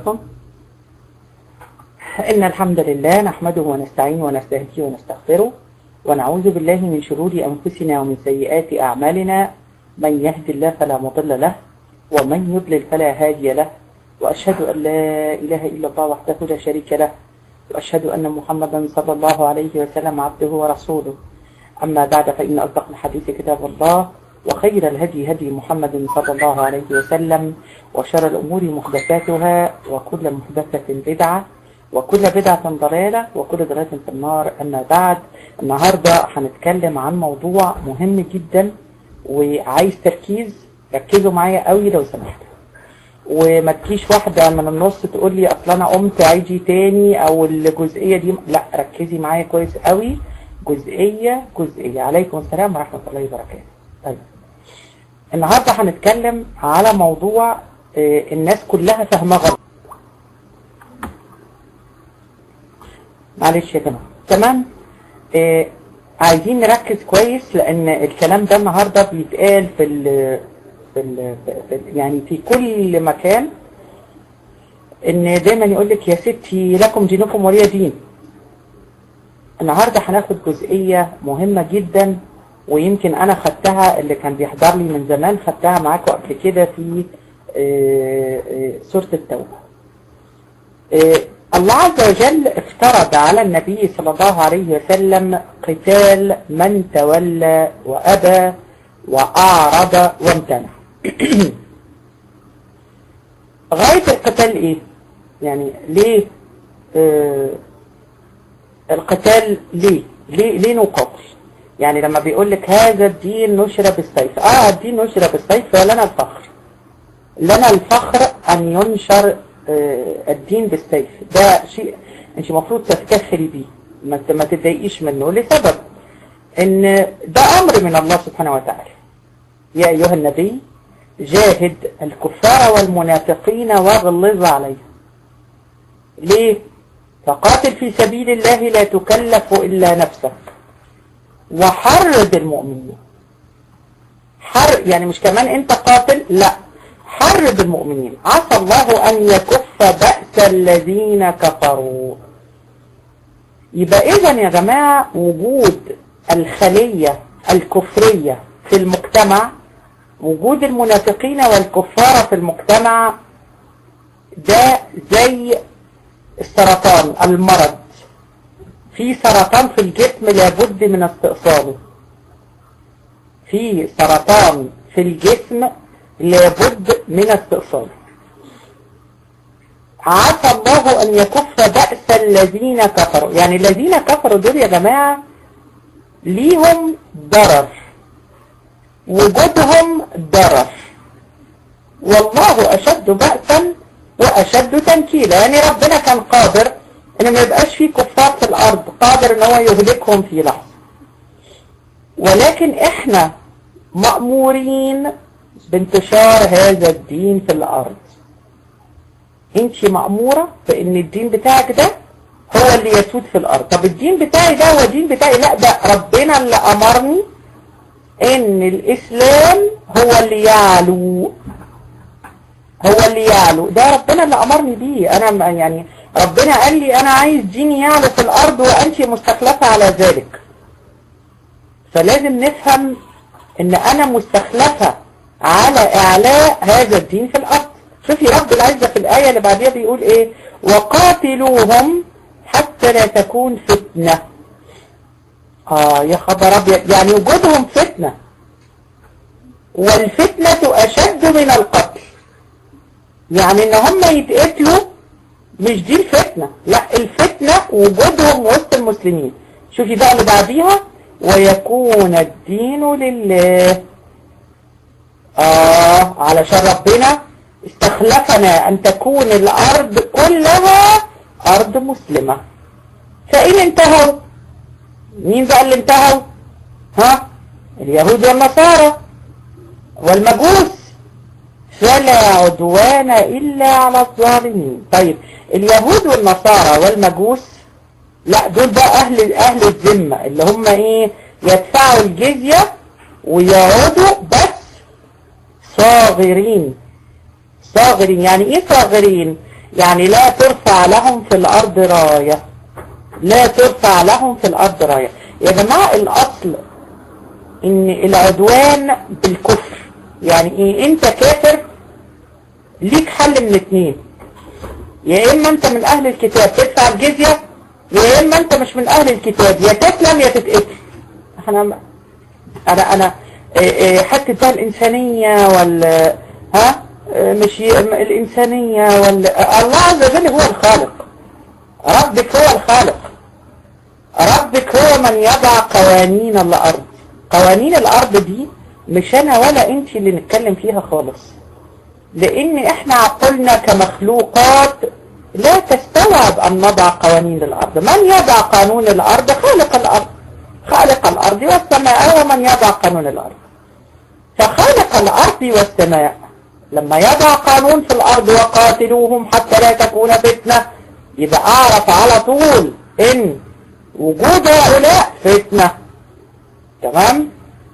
بكم إن الحمد لله نحمده ونستعين ونستهديه ونستغفره ونعوذ بالله من شرور أنفسنا ومن سيئات أعمالنا من يهد الله فلا مضل له ومن يضلل فلا هادي له وأشهد أن لا إله إلا الله وحده لا شريك له وأشهد أن محمدا صلى الله عليه وسلم عبده ورسوله أما بعد فإن أصدق الحديث كتاب الله وخير الهدي هدي محمد صلى الله عليه وسلم وشر الأمور محدثاتها وكل محدثة بدعة وكل بدعة ضلالة وكل ضلالة في النار أما بعد النهاردة هنتكلم عن موضوع مهم جدا وعايز تركيز ركزوا معايا قوي لو سمحتوا وما تجيش واحدة من النص تقول لي اصل انا قمت عيدي تاني او الجزئية دي لا ركزي معايا كويس قوي جزئية جزئية عليكم السلام ورحمة الله وبركاته طيب النهاردة هنتكلم على موضوع آه، الناس كلها فاهمة غلط معلش يا جماعة تمام آه، عايزين نركز كويس لان الكلام ده النهاردة بيتقال في ال في, ال في ال يعني في كل مكان ان دايما يقول لك يا ستي لكم دينكم ولي دين النهاردة هناخد جزئية مهمة جدا ويمكن انا خدتها اللي كان بيحضر لي من زمان خدتها معاكم قبل كده في آه، آه، سورة التوبة آه، الله عز وجل افترض على النبي صلى الله عليه وسلم قتال من تولى وأبى وأعرض وامتنع غاية القتال ايه يعني ليه آه القتال ليه ليه ليه نقاتل يعني لما بيقول لك هذا الدين نشر بالسيف اه الدين نشر بالسيف فلنا الفخر لنا الفخر ان ينشر آه الدين بالسيف ده شيء انت المفروض تفتخري بيه ما ت- ما تتضايقيش منه لسبب ان ده امر من الله سبحانه وتعالى يا ايها النبي جاهد الكفار والمنافقين واغلظ عليهم ليه فقاتل في سبيل الله لا تكلف إلا نفسك وحرض المؤمنين حر يعني مش كمان انت قاتل لا حرض المؤمنين عسى الله ان يكف بأس الذين كفروا يبقى اذا يا جماعة وجود الخلية الكفرية في المجتمع وجود المنافقين والكفار في المجتمع ده زي السرطان المرض في سرطان في الجسم لابد من استئصاله في سرطان في الجسم لابد من استئصاله عسى الله ان يكف بأس الذين كفروا يعني الذين كفروا دول يا جماعة ليهم ضرر وجودهم ضرر والله أشد بأسا وأشد تنكيلا يعني ربنا كان قادر ان ما يبقاش فيه كفار في الأرض قادر ان هو يهلكهم في لحظة ولكن احنا مأمورين بانتشار هذا الدين في الأرض انت مأمورة بان الدين بتاعك ده هو اللي يسود في الأرض طب الدين بتاعي ده هو الدين بتاعي لا ده ربنا اللي أمرني ان الاسلام هو اللي يعلو هو اللي يعلو ده ربنا اللي امرني بيه انا ما- يعني ربنا قال لي انا عايز ديني يعلو في الارض وانت مستخلفة على ذلك فلازم نفهم ان انا مستخلفة على اعلاء هذا الدين في الارض شوفي رب العزة في الاية اللي بعديها بيقول ايه وقاتلوهم حتى لا تكون فتنة آه يا خبر أبيض يعني وجودهم فتنة والفتنة أشد من القتل يعني إن هم يتقتلوا مش دي الفتنة لا الفتنة وجودهم وسط المسلمين شوفي بقى اللي بعديها ويكون الدين لله آه علشان ربنا استخلفنا أن تكون الأرض كلها أرض مسلمة فإن انتهوا مين بقى اللي انتهوا ها اليهود والنصارى والمجوس فلا عدوان إلا على الظالمين طيب اليهود والنصارى والمجوس لا دول بقى أهل أهل الذمة اللي هم إيه يدفعوا الجزية ويقعدوا بس صاغرين صاغرين يعني إيه صاغرين يعني لا ترفع لهم في الأرض راية لا ترفع لهم في الأرض راية يا جماعة الأصل إن العدوان بالكفر يعني إيه أنت كافر ليك حل من اتنين يا إما أنت من أهل الكتاب تدفع الجزية يا إما أنت مش من أهل الكتاب يا تسلم يا تتقتل احنا أنا أنا حتى بقى الإنسانية وال ها مش الإنسانية وال الله عز وجل هو الخالق ربك هو الخالق ربك هو من يضع قوانين الأرض قوانين الأرض دي مش أنا ولا أنت اللي نتكلم فيها خالص لأن إحنا عقولنا كمخلوقات لا تستوعب أن نضع قوانين الأرض من يضع قانون الأرض خالق الأرض خالق الأرض والسماء ومن يضع قانون الأرض فخالق الأرض والسماء لما يضع قانون في الأرض وقاتلوهم حتى لا تكون فتنة يبقى أعرف على طول إن وجود هؤلاء فتنة تمام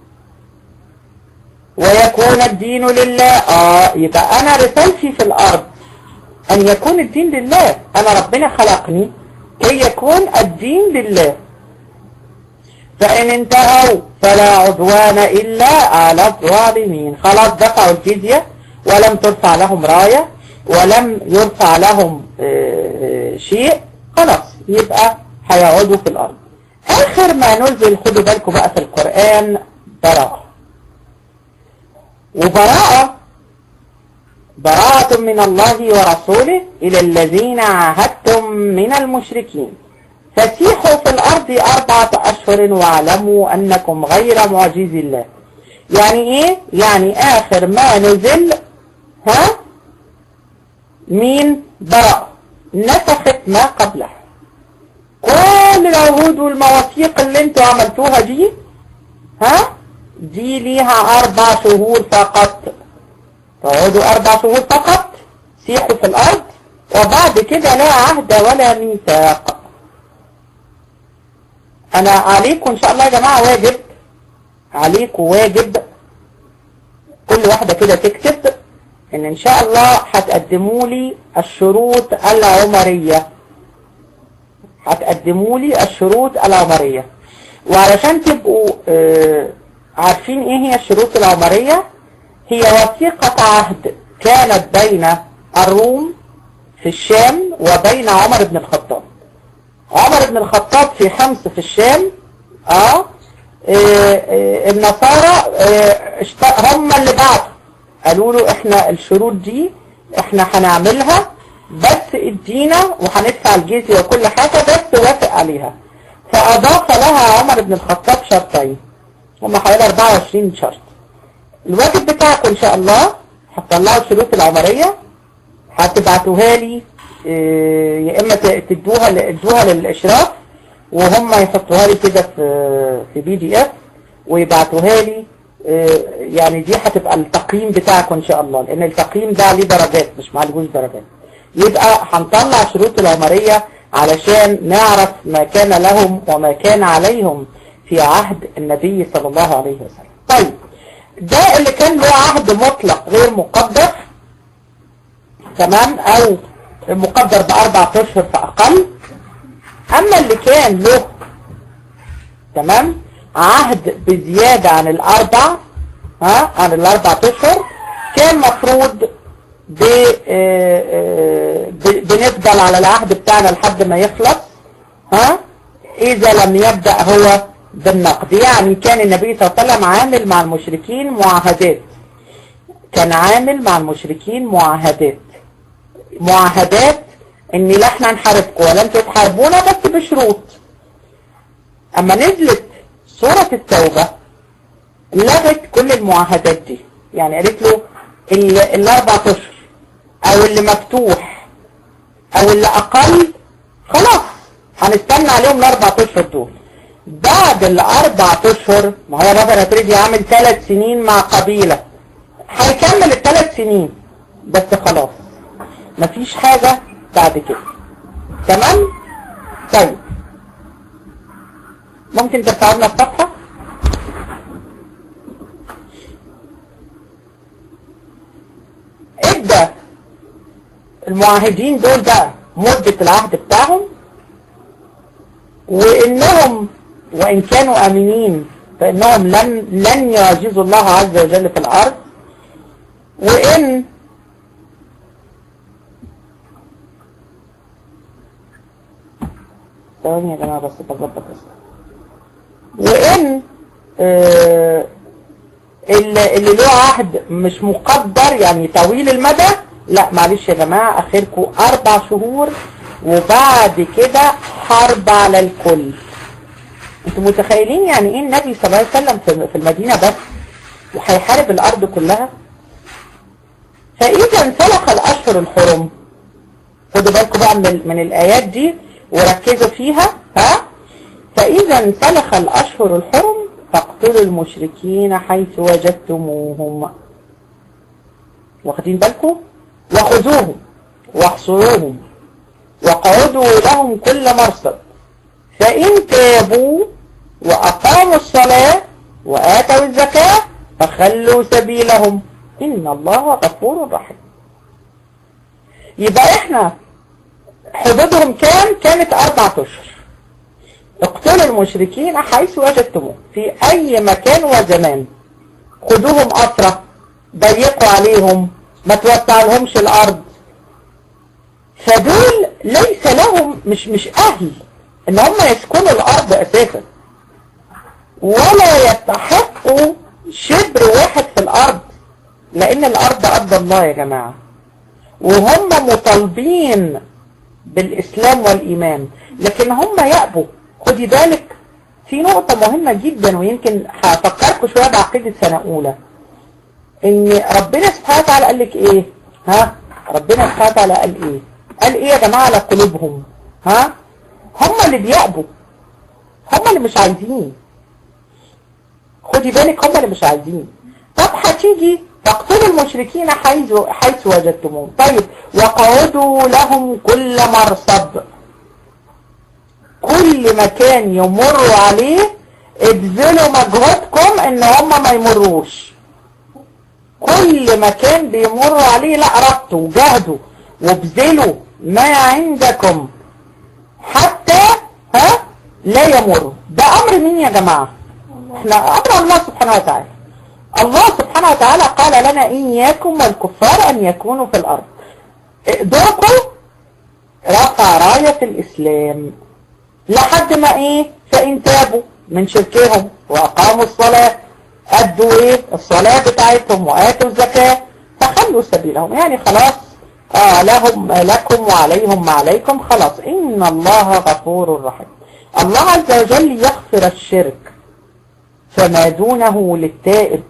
ويكون الدين لله آه يبقى أنا رسالتي في الأرض أن يكون الدين لله أنا ربنا خلقني كي يكون الدين لله فإن انتهوا فلا عدوان إلا على الظالمين خلاص دفعوا الجزية ولم ترفع لهم راية ولم يرفع لهم شيء خلاص يبقى هيقعدوا في الأرض آخر ما ننزل خدوا بالكم بقى في القرآن براءة وبراءة براءة من الله ورسوله إلى الذين عاهدتم من المشركين فسيحوا في الأرض أربعة أشهر واعلموا أنكم غير معجز الله يعني إيه؟ يعني آخر ما نزل ها مين براء نسخت ما قبلها كل العهود والمواثيق اللي انتوا عملتوها دي ها دي ليها أربع شهور فقط تقعدوا أربع شهور فقط سيحوا في الأرض وبعد كده لا عهد ولا ميثاق أنا عليكم إن شاء الله يا جماعة واجب عليكم واجب كل واحدة كده تكتب إن إن شاء الله هتقدموا لي الشروط العمرية هتقدموا لي الشروط العمرية وعلشان تبقوا آه عارفين ايه هي الشروط العمرية هي وثيقة عهد كانت بين الروم في الشام وبين عمر بن الخطاب عمر بن الخطاب في حمص في الشام اه, آه, آه النصارى آه هم اللي بعتوا قالوا له احنا الشروط دي احنا هنعملها بس ادينا وهندفع الجزية وكل حاجة بس وافق عليها فأضاف لها عمر بن الخطاب شرطين هم حوالي 24 شرط الواجب بتاعكم ان شاء الله هتطلعوا الشروط العمرية هتبعتوها لي اه يا اما تدوها تدوها للاشراف وهم يحطوها لي كده في في بي دي اف ويبعتوها لي اه يعني دي هتبقى التقييم بتاعكم ان شاء الله لان التقييم ده عليه درجات مش معلوش درجات يبقى هنطلع شروط العمرية علشان نعرف ما كان لهم وما كان عليهم في عهد النبي صلى الله عليه وسلم طيب ده اللي كان له عهد مطلق غير مقدر تمام او مقدر باربع اشهر فاقل اما اللي كان له تمام عهد بزيادة عن الاربع ها عن الاربع اشهر كان مفروض بنفضل على العهد بتاعنا لحد ما يخلص ها اذا لم يبدأ هو بالنقد يعني كان النبي صلى الله عليه وسلم عامل مع المشركين معاهدات كان عامل مع المشركين معاهدات معاهدات ان لا احنا نحاربكم ولا انتوا تحاربونا بس بشروط اما نزلت سورة التوبة لغت كل المعاهدات دي يعني قالت له الاربع اشهر او اللي مفتوح او اللي اقل خلاص هنستنى عليهم الاربع اشهر دول بعد الاربع اشهر ما هو مثلا تريد يعمل ثلاث سنين مع قبيلة هيكمل الثلاث سنين بس خلاص مفيش حاجة بعد كده تمام طيب ممكن ترفعوا لنا الصفحة ادى المعاهدين دول بقى مدة العهد بتاعهم وإنهم وإن كانوا آمنين فإنهم لن, لن يعجزوا الله عز وجل في الأرض وإن ثواني يا جماعة بس بظبط بس وإن آه اللي, اللي له عهد مش مقدر يعني طويل المدى لا معلش يا جماعة اخركم اربع شهور وبعد كده حرب على الكل انتوا متخيلين يعني ايه النبي صلى الله عليه وسلم في المدينة بس وهيحارب الارض كلها فاذا انسلخ الاشهر الحرم خدوا بالكم بقى من, من الايات دي وركزوا فيها ها فاذا انسلخ الاشهر الحرم فاقتلوا المشركين حيث وجدتموهم واخدين بالكم وخذوهم واحصروهم وقعدوا لهم كل مرصد فإن تابوا وأقاموا الصلاة وآتوا الزكاة فخلوا سبيلهم إن الله غفور رحيم يبقى احنا حدودهم كام كانت أربعة أشهر اقتلوا المشركين حيث وجدتموه في أي مكان وزمان خدوهم أسرة ضيقوا عليهم ما توسع لهمش الأرض فدول ليس لهم مش مش أهل إن هم يسكنوا الأرض أساسا ولا يستحقوا شبر واحد في الأرض لأن الأرض أرض الله يا جماعة وهم مطالبين بالإسلام والإيمان لكن هم يأبوا خدي بالك في نقطة مهمة جدا ويمكن هفكركم شوية بعقيدة سنة أولى إن ربنا سبحانه وتعالى قال لك إيه ها ربنا سبحانه وتعالى قال إيه قال إيه يا جماعة على قلوبهم ها هم اللي بيأبوا هم اللي مش عايزين خدي بالك هم اللي مش عايزين طب هتيجي تقتلوا المشركين حيث حيث وجدتموهم طيب وقعدوا لهم كل مرصد كل مكان يمروا عليه ابذلوا مجهودكم ان هم ما يمروش كل مكان بيمروا عليه لا ربطوا وجهدوا وابذلوا ما عندكم حتى ها لا يمروا ده امر مين يا جماعة احنا امر الله سبحانه وتعالى الله سبحانه وتعالى قال لنا إياكم والكفار أن يكونوا في الأرض دوركم رفع راية الإسلام لحد ما إيه فإن تابوا من شركهم وأقاموا الصلاة أدوا إيه الصلاة بتاعتهم وآتوا الزكاة فخلوا سبيلهم يعني خلاص آه لهم لكم وعليهم ما عليكم خلاص إن الله غفور رحيم الله عز وجل يغفر الشرك فما دونه للتائب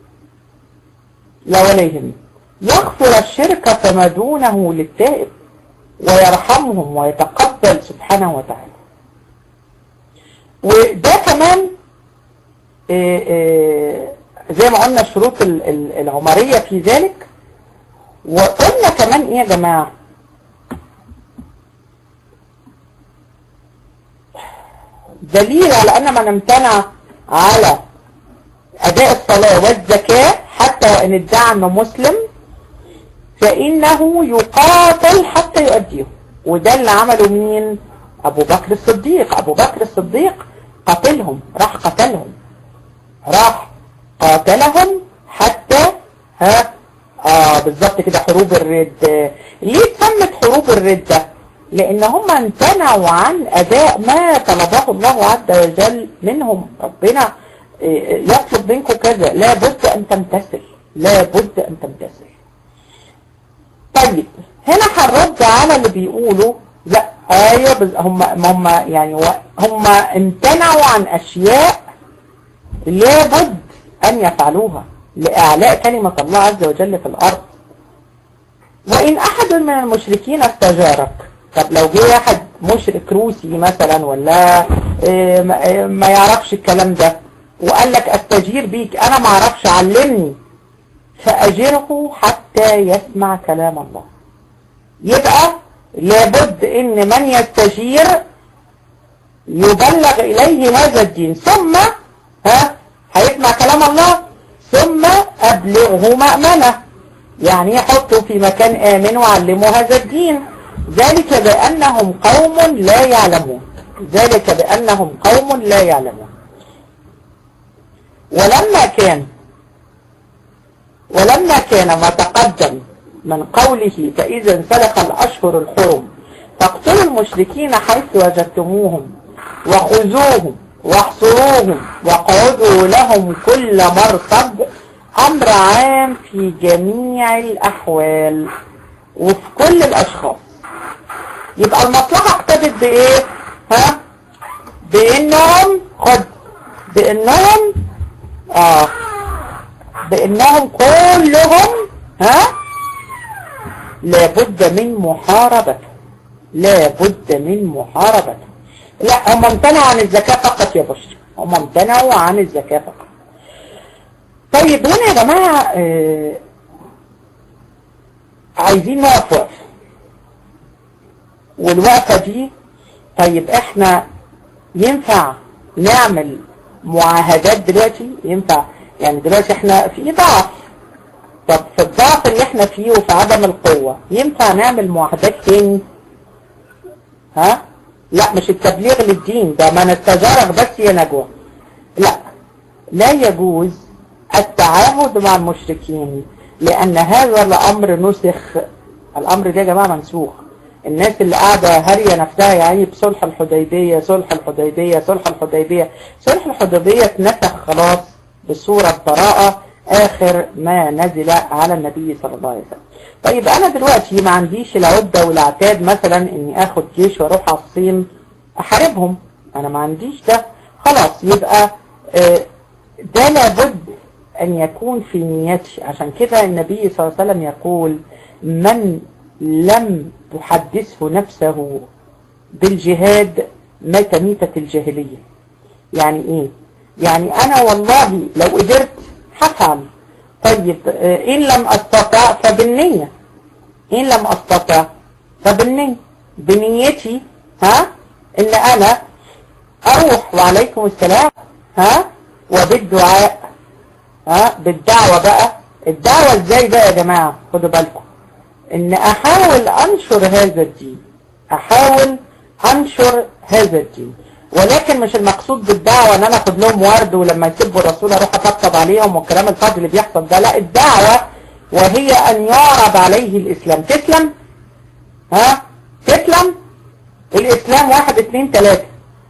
لا ولا يهم يغفر الشرك فما دونه للتائب ويرحمهم ويتقبل سبحانه وتعالى وده كمان إيه إيه زي ما قلنا الشروط العمرية في ذلك وقلنا كمان ايه يا جماعة دليل على ان من امتنع على اداء الصلاة والزكاة حتى وان ادعى انه مسلم فانه يقاتل حتى يؤديه وده اللي عمله مين ابو بكر الصديق ابو بكر الصديق قتلهم راح قتلهم راح قاتلهم حتى ها اه بالظبط كده حروب الرد ليه تمت حروب الردة لان هم امتنعوا عن اداء ما طلبه الله عز وجل منهم ربنا يطلب منكم كذا لابد ان تمتثل لابد ان تمتثل طيب هنا هنرد على اللي بيقولوا لا ايوه هم هم يعني هم امتنعوا عن اشياء لابد ان يفعلوها لاعلاء كلمة الله عز وجل في الارض وان احد من المشركين استجارك طب لو جه واحد مشرك روسي مثلا ولا ما يعرفش الكلام ده وقال لك استجير بيك انا ما اعرفش علمني فاجره حتى يسمع كلام الله يبقى لابد ان من يستجير يبلغ اليه هذا الدين ثم ها هيسمع كلام الله ثم ابلغه مأمنة يعني يحطوا في مكان آمن وعلموا هذا الدين ذلك بأنهم قوم لا يعلمون ذلك بأنهم قوم لا يعلمون ولما كان ولما كان ما تقدم من قوله فإذا انسلخ الأشهر الحرم فاقتلوا المشركين حيث وجدتموهم وخذوهم واحصروهم واقعدوا لهم كل مرصد أمر عام في جميع الأحوال وفي كل الأشخاص يبقى المصلحة اقتدت بإيه؟ ها؟ بإنهم خد بإنهم آه بإنهم كلهم ها؟ لابد من محاربته لابد من محاربته لا هم امتنعوا عن الزكاة فقط يا بشر هم امتنعوا عن الزكاة فقط طيب هنا يا جماعة آه عايزين نقف وقفة والوقفة دي طيب احنا ينفع نعمل معاهدات دلوقتي ينفع يعني دلوقتي احنا في ضعف طب في الضعف اللي احنا فيه وفي عدم القوة ينفع نعمل معاهدات تاني ها لا مش التبليغ للدين ده من التجارة بس يا نجوى لا لا يجوز التعاهد مع المشركين لأن هذا الأمر نسخ الأمر ده يا جماعة منسوخ الناس اللي قاعدة هارية نفسها يعني بصلح الحديبية صلح الحديبية صلح الحديبية صلح الحديبية اتنسخ خلاص بصورة براءة آخر ما نزل على النبي صلى الله عليه وسلم طيب أنا دلوقتي ما عنديش العدة والعتاد مثلا إني أخد جيش وأروح على الصين أحاربهم أنا ما عنديش ده خلاص يبقى ده لابد أن يكون في نيتي عشان كده النبي صلى الله عليه وسلم يقول من لم تحدثه نفسه بالجهاد مات ميتة الجاهلية يعني ايه يعني انا والله لو قدرت هفعل طيب ان لم استطع فبالنية ان لم استطع فبالنية بنيتي ها ان انا اروح وعليكم السلام ها وبالدعاء ها بالدعوة بقى الدعوة ازاي بقى يا جماعة خدوا بالكم ان احاول انشر هذا الدين احاول انشر هذا الدين ولكن مش المقصود بالدعوة ان انا اخد لهم ورد ولما يسبوا الرسول اروح اطبطب عليهم والكلام الفاضي اللي بيحصل ده لا الدعوة وهي ان يعرض عليه الاسلام تسلم ها تسلم الاسلام واحد اتنين تلاتة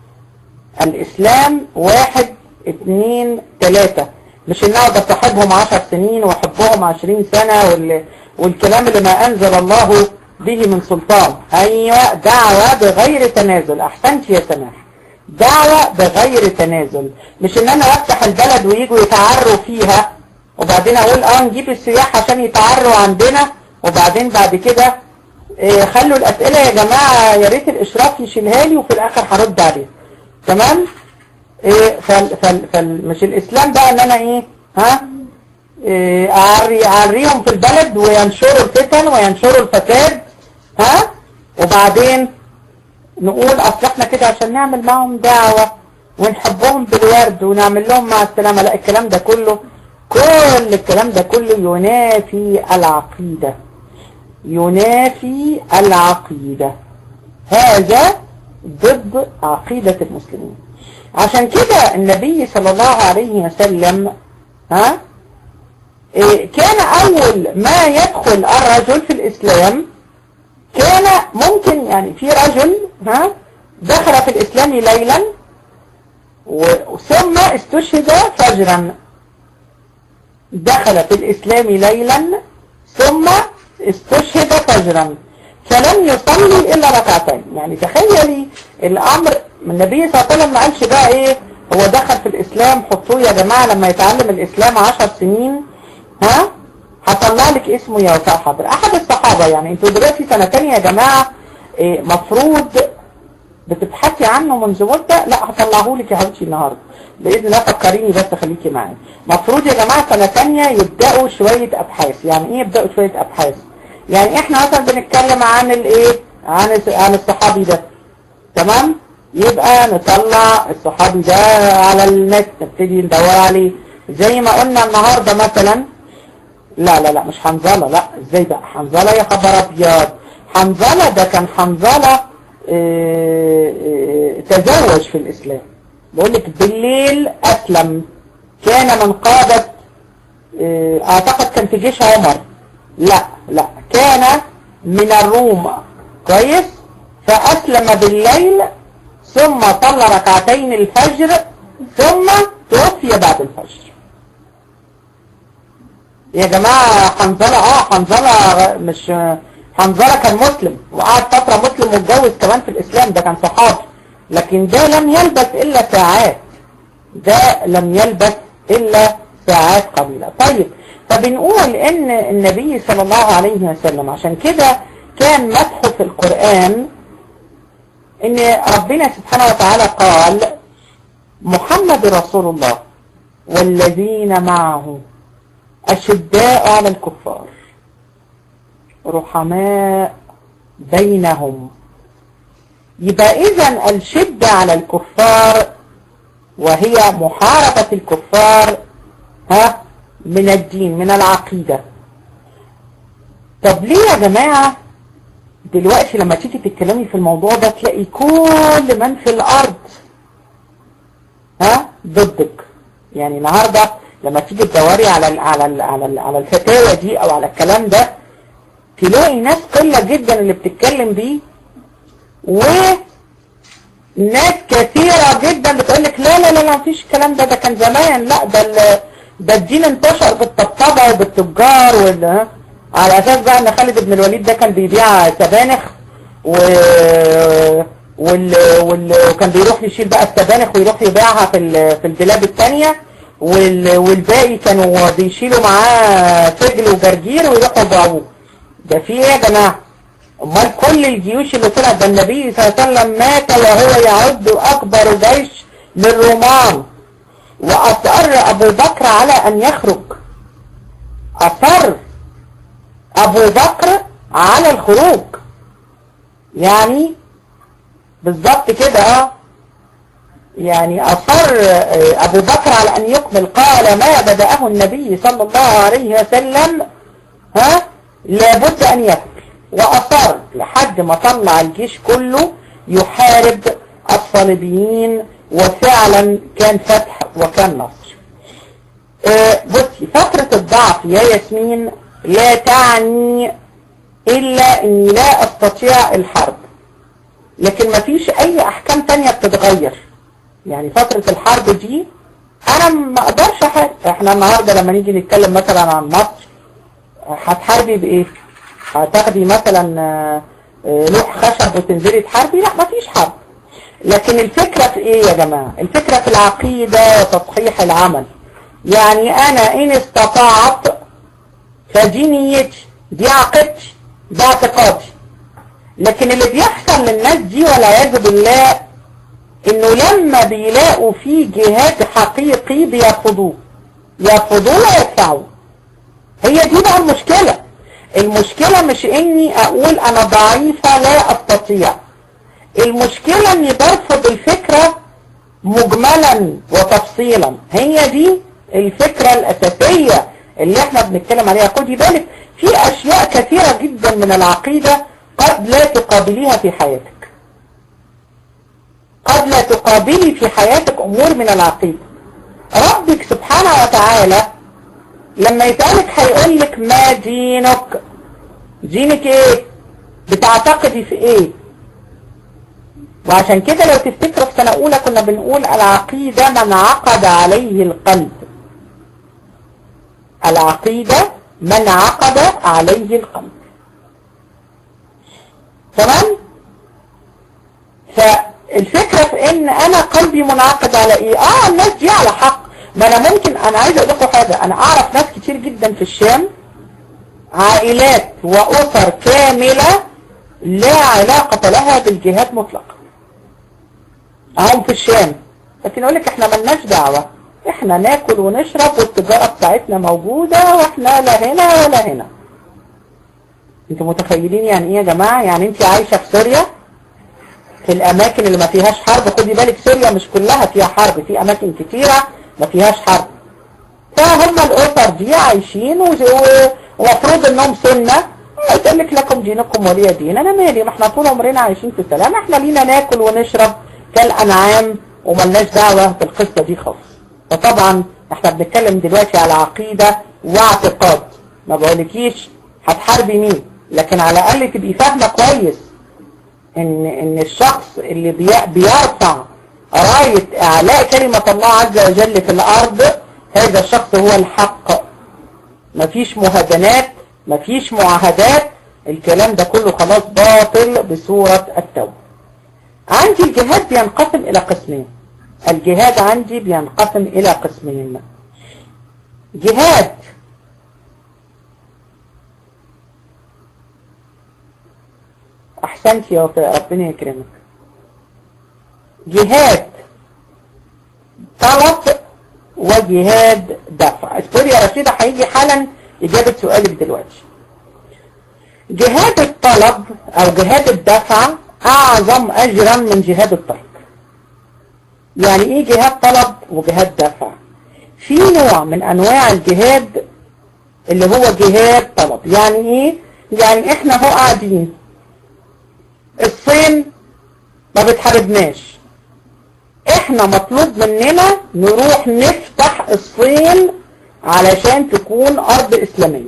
الاسلام واحد اتنين تلاتة مش ان اقعد اصاحبهم عشر سنين واحبهم عشرين سنة وال... والكلام اللي ما انزل الله به من سلطان ايوه دعوة بغير تنازل احسنت يا سماح دعوة بغير تنازل مش ان انا افتح البلد ويجوا يتعروا فيها وبعدين اقول اه نجيب السياح عشان يتعروا عندنا وبعدين بعد كده إيه خلوا الاسئلة يا جماعة يا ريت الاشراف يشيلها لي وفي الاخر هرد عليها تمام إيه فال فال فال مش الاسلام بقى ان انا ايه ها إيه اعري اعريهم في البلد وينشروا الفتن وينشروا الفساد ها وبعدين نقول اصل احنا كده عشان نعمل معهم دعوة ونحبهم بالورد ونعمل لهم مع السلامة لا الكلام ده كله كل الكلام ده كله ينافي العقيدة ينافي العقيدة هذا ضد عقيدة المسلمين عشان كده النبي صلى الله عليه وسلم ها إيه كان اول ما يدخل الرجل في الاسلام كان ممكن يعني في رجل ها دخل في الاسلام ليلا ثم استشهد فجرا دخل في الاسلام ليلا ثم استشهد فجرا فلم يصلي الا ركعتين يعني تخيلي الامر النبي صلى الله عليه وسلم ما قالش بقى ايه هو دخل في الاسلام حطوه يا جماعة لما يتعلم الاسلام عشر سنين ها هطلع لك اسمه يا وفاء حاضر احد الصحابة يعني انتوا دلوقتي سنة تانية يا جماعة إيه مفروض بتبحثي عنه منذ مدة لا هطلعه لك يا حبيبتي النهاردة بإذن الله فكريني بس خليكي معايا مفروض يا جماعة سنة تانية يبدأوا شوية ابحاث يعني ايه يبدأوا شوية ابحاث يعني احنا مثلا بنتكلم عن الايه عن عن الصحابي ده تمام يبقى نطلع الصحابي ده على النت نبتدي ندور عليه زي ما قلنا النهاردة مثلا لا لا لا مش حنظلة لا ازاي بقى حنظلة يا خبر ابيض حنظلة ده كان حنظلة اه اه تزوج في الاسلام بقول لك بالليل اسلم كان من قادة اه اعتقد كان في جيش عمر لا لا كان من الروم كويس فاسلم بالليل ثم صلى ركعتين الفجر ثم توفي بعد الفجر يا جماعة حنظلة اه حنظلة مش حنظلة كان مسلم وقعد فترة مسلم واتجوز كمان في الاسلام ده كان صحابي لكن ده لم يلبس الا ساعات ده لم يلبس الا ساعات قليلة طيب فبنقول ان النبي صلى الله عليه وسلم عشان كده كان مدحه في القرآن ان ربنا سبحانه وتعالى قال محمد رسول الله والذين معه أشداء على الكفار رحماء بينهم يبقى إذا الشدة على الكفار وهي محاربة الكفار ها من الدين من العقيدة طب ليه يا جماعة دلوقتي لما تيجي تتكلمي في الموضوع ده تلاقي كل من في الأرض ها ضدك يعني النهارده لما تيجي تدوري على ال على ال على ال على الفتاوى دي او على الكلام ده تلاقي ناس قلة جدا اللي بتتكلم بيه وناس كثيرة جدا بتقول لك لا لا لا لا مفيش الكلام ده ده كان زمان لا ده ده الدين انتشر بالطبطبة وبالتجار وال على اساس بقى ان خالد بن الوليد ده كان بيبيع سبانخ و وال... وال... وكان بيروح يشيل بقى السبانخ ويروح يبيعها في ال... في البلاد الثانيه وال... والباقي كانوا بيشيلوا معاه فجل وجرجير ويروحوا يبيعوه ده في ايه يا جماعه امال كل الجيوش اللي طلعت ده النبي صلى الله عليه وسلم مات وهو يعد اكبر جيش للرومان واصر ابو بكر على ان يخرج اصر ابو بكر على الخروج يعني بالظبط كده اه يعني أصر أبو بكر على أن يكمل قال ما بدأه النبي صلى الله عليه وسلم ها لابد أن يكمل وأصر لحد ما طلع الجيش كله يحارب الصليبيين وفعلا كان فتح وكان نصر آه بصي فترة الضعف يا ياسمين لا تعني إلا أني لا أستطيع الحرب لكن ما فيش اي احكام تانية بتتغير يعني فترة الحرب دي انا ما اقدرش احارب احنا النهاردة لما نيجي نتكلم مثلا عن مصر هتحاربي بايه هتاخدي مثلا لوح خشب وتنزلي تحاربي لا ما فيش حرب لكن الفكرة في ايه يا جماعة الفكرة في العقيدة وتصحيح العمل يعني انا ان استطعت فدي نيتي دي عقيدتي ده اعتقادي لكن اللي بيحصل للناس دي والعياذ بالله انه لما بيلاقوا في جهاد حقيقي بيرفضوه يرفضوه ويدفعوه هي دي بقى المشكلة المشكلة مش اني اقول انا ضعيفة لا استطيع المشكلة اني برفض الفكرة مجملا وتفصيلا هي دي الفكرة الاساسية اللي احنا بنتكلم عليها خدي بالك في اشياء كثيرة جدا من العقيدة قد لا تقابليها في حياتك قد لا تقابلي في حياتك امور من العقيدة ربك سبحانه وتعالى لما يسألك هيقول لك ما دينك دينك ايه بتعتقدي في ايه وعشان كده لو تفتكروا في سنة اولى كنا بنقول العقيدة من عقد عليه القلب العقيدة من عقد عليه القلب تمام فالفكرة في ان انا قلبي منعقد على ايه اه الناس دي على حق ما انا ممكن انا عايز اقول لكم حاجة انا اعرف ناس كتير جدا في الشام عائلات واسر كاملة لا علاقة لها بالجهاد مطلقا اهم في الشام لكن اقول لك احنا ملناش دعوة احنا ناكل ونشرب والتجارة بتاعتنا موجودة واحنا لا هنا ولا هنا انتوا متخيلين يعني ايه يا جماعة يعني انت عايشة في سوريا في الاماكن اللي ما فيهاش حرب خدي بالك سوريا مش كلها فيها حرب في اماكن كتيرة ما فيهاش حرب فهم الاسر دي عايشين ومفروض انهم سنة يقول لك لكم دينكم ولي دين انا مالي ما احنا طول عمرنا عايشين في سلام احنا لينا ناكل ونشرب كالانعام وملناش دعوة بالقصة دي خالص فطبعا احنا بنتكلم دلوقتي على عقيدة واعتقاد ما بقولكيش هتحاربي مين لكن على الاقل تبقي فاهمة كويس ان ان الشخص اللي بي- بيرفع راية اعلاء كلمة الله عز وجل في الارض هذا الشخص هو الحق مفيش مهادنات مفيش معاهدات الكلام ده كله خلاص باطل بصورة التوبة عندي الجهاد بينقسم الى قسمين الجهاد عندي بينقسم الى قسمين جهاد احسنت يا وفاء ربنا يكرمك جهاد طلب وجهاد دفع اذكري يا رشيدة هيجي حالا اجابة سؤالك دلوقتي جهاد الطلب او جهاد الدفع اعظم اجرا من جهاد الترك يعني ايه جهاد طلب وجهاد دفع في نوع من انواع الجهاد اللي هو جهاد طلب يعني ايه يعني احنا هو قاعدين الصين ما بتحاربناش احنا مطلوب مننا نروح نفتح الصين علشان تكون ارض اسلامية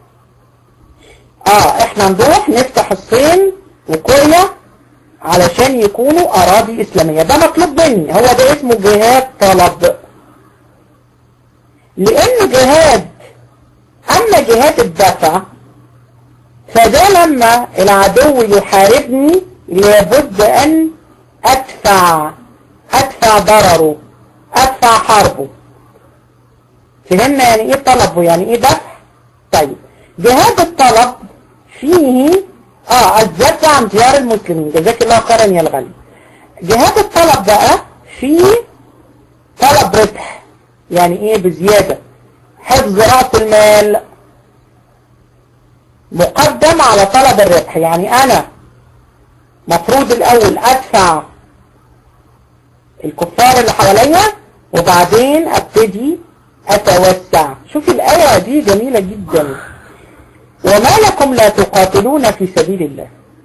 اه احنا نروح نفتح الصين وكوريا علشان يكونوا اراضي اسلامية ده مطلوب مني هو ده اسمه جهاد طلب لان جهاد اما جهاد الدفع فده لما العدو يحاربني لابد ان ادفع ادفع ضرره ادفع حربه فهمنا يعني ايه طلب ويعني ايه دفع طيب جهاد الطلب فيه اه الدفع عن ديار المسلمين جزاك الله خيرا يا الغالي جهاد الطلب بقى فيه طلب ربح يعني ايه بزيادة حفظ رأس المال مقدم على طلب الربح يعني انا مفروض الاول ادفع الكفار اللي حواليا وبعدين ابتدي اتوسع شوفي الايه دي جميلة جدا وما لكم لا تقاتلون في سبيل الله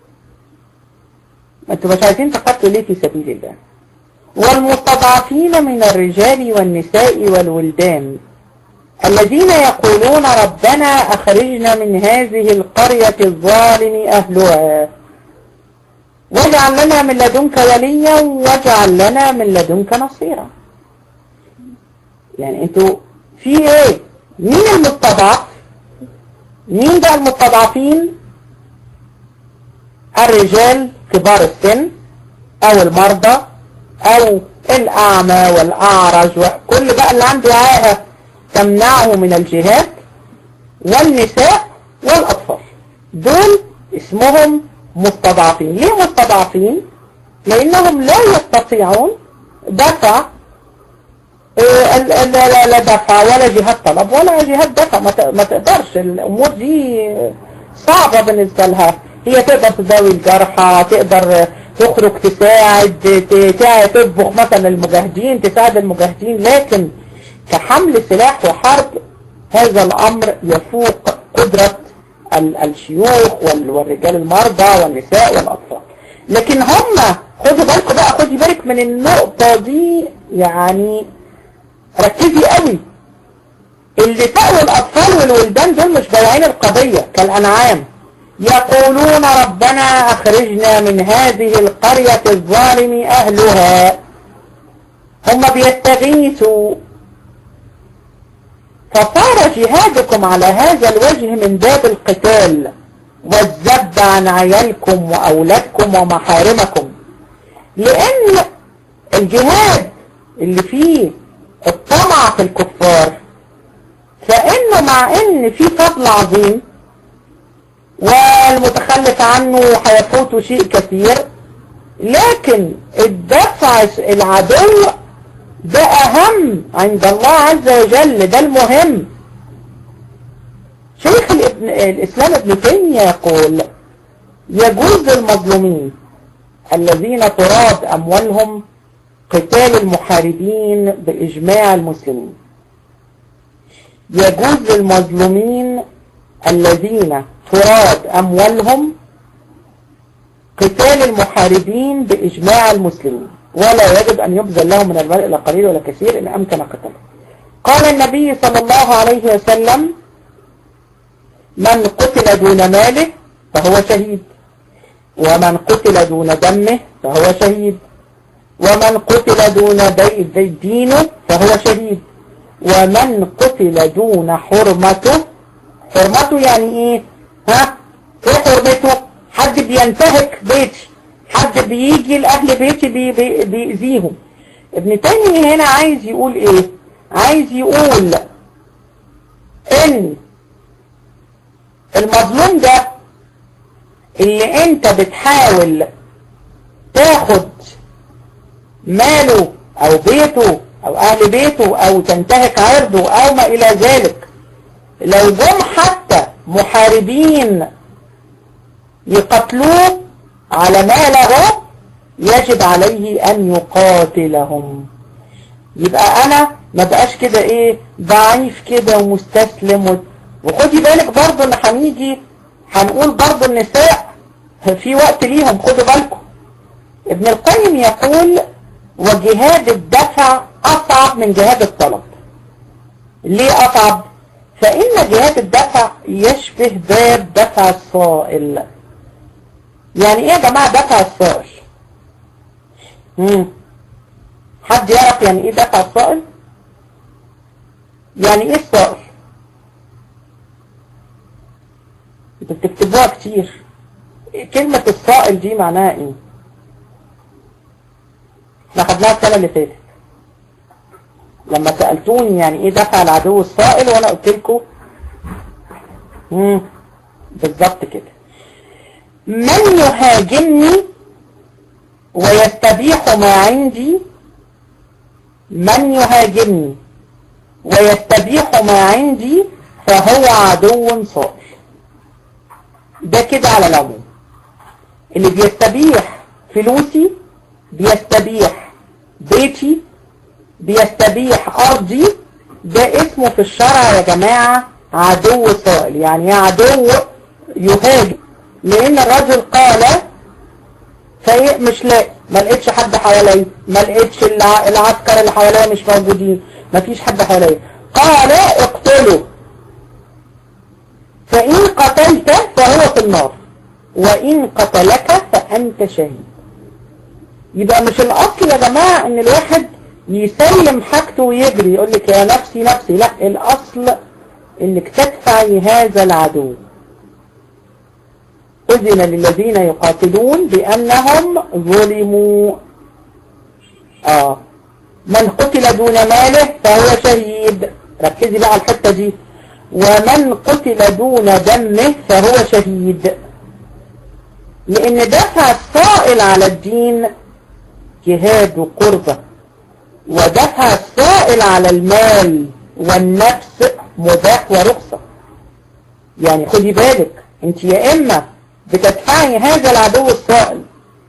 ما انتوا مش عايزين تقاتلوا ليه في سبيل الله والمستضعفين من الرجال والنساء والولدان الذين يقولون ربنا أخرجنا من هذه القرية الظالم أهلها واجعل لنا من لدنك وليا واجعل لنا من لدنك نصيرا يعني انتوا في ايه مين المستضعف مين بقى المستضعفين الرجال كبار السن او المرضى او الاعمى والاعرج وكل بقى اللي عنده عاهة تمنعه من الجهاد والنساء والاطفال دول اسمهم مستضعفين ليه مستضعفين لانهم لا يستطيعون دفع آه، ال- ال- لا لا دفع ولا جهاد طلب ولا جهاد دفع ما ت- ما تقدرش الامور دي صعبة بالنسبة لها هي تقدر تداوي الجرحى تقدر تخرج تساعد ت- ت- تطبخ مثلا المجاهدين تساعد المجاهدين لكن كحمل سلاح وحرب هذا الامر يفوق قدرة ال- الشيوخ وال- والرجال المرضى والنساء والاطفال لكن هم خدوا بالكم بقى خدي بالك من النقطة دي يعني ركزي قوي النساء والاطفال والولدان دول مش بايعين القضية كالانعام يقولون ربنا اخرجنا من هذه القرية الظالم اهلها هم بيستغيثوا فصار جهادكم على هذا الوجه من باب القتال والذب عن عيالكم واولادكم ومحارمكم لان الجهاد اللي فيه الطمع في الكفار فانه مع ان في فضل عظيم والمتخلف عنه هيفوته شيء كثير لكن الدفع العدو ده اهم عند الله عز وجل ده المهم شيخ الابن الاسلام ابن تيمية يقول يجوز للمظلومين الذين تراد اموالهم قتال المحاربين باجماع المسلمين يجوز للمظلومين الذين تراد أموالهم قتال المحاربين بإجماع المسلمين ولا يجب أن يبذل لهم من المال إلا قليل ولا كثير إن أمكن قتله قال النبي صلى الله عليه وسلم من قتل دون ماله فهو شهيد ومن قتل دون دمه فهو شهيد ومن قتل دون دي دينه فهو شهيد ومن قتل دون حرمته حرمته يعني ايه ها ايه حرمته حد بينتهك بيتي حد بيجي لأهل بيتي بي بي بيأذيهم ابن تيمية هنا عايز يقول ايه عايز يقول ان المظلوم ده اللي انت بتحاول تاخد ماله او بيته او اهل بيته او تنتهك عرضه او ما الى ذلك لو جم حتى محاربين يقتلوه على ماله يجب عليه ان يقاتلهم يبقى انا ما بقاش كده ايه ضعيف كده ومستسلم و... وخدي بالك برضه ان هنيجي هنقول برضه النساء في وقت ليهم خدوا بالكم ابن القيم يقول وجهاد الدفع اصعب من جهاد الطلب ليه اصعب فان جهاد الدفع يشبه باب دفع الصائل يعني ايه يا جماعة دفع الصائل مم. حد يعرف يعني ايه دفع الصائل يعني ايه الصائل انتوا بتكتبوها كتير كلمة الصائل دي معناها ايه احنا خدناها السنة اللي فاتت لما سألتوني يعني ايه دفع العدو الصائل وانا قلت لكم بالظبط كده من يهاجمني ويستبيح ما عندي من يهاجمني ويستبيح ما عندي فهو عدو صائل ده كده على العموم اللي بيستبيح فلوسي بيستبيح بيتي بيستبيح أرضي ده اسمه في الشرع يا جماعة عدو صائل يعني عدو يهاجم لأن الرجل قال فايه مش لاقي ما لقيتش حد حواليا ما لقيتش العسكر اللي حواليا مش موجودين ما فيش حد حواليا قال اقتله فإن قتلت فهو في النار وإن قتلك فأنت شهيد يبقى مش الأصل يا جماعة إن الواحد يسلم حاجته ويجري يقول لك يا نفسي نفسي لا الأصل إنك تدفعي هذا العدو أذن للذين يقاتلون بأنهم ظلموا آه من قتل دون ماله فهو شهيد ركزي بقى على الحتة دي ومن قتل دون دمه فهو شهيد لأن دفع الصائل على الدين جهاد وقربة ودفع الصائل على المال والنفس مباح ورخصة يعني خدي بالك انت يا اما بتدفعي هذا العدو الصائل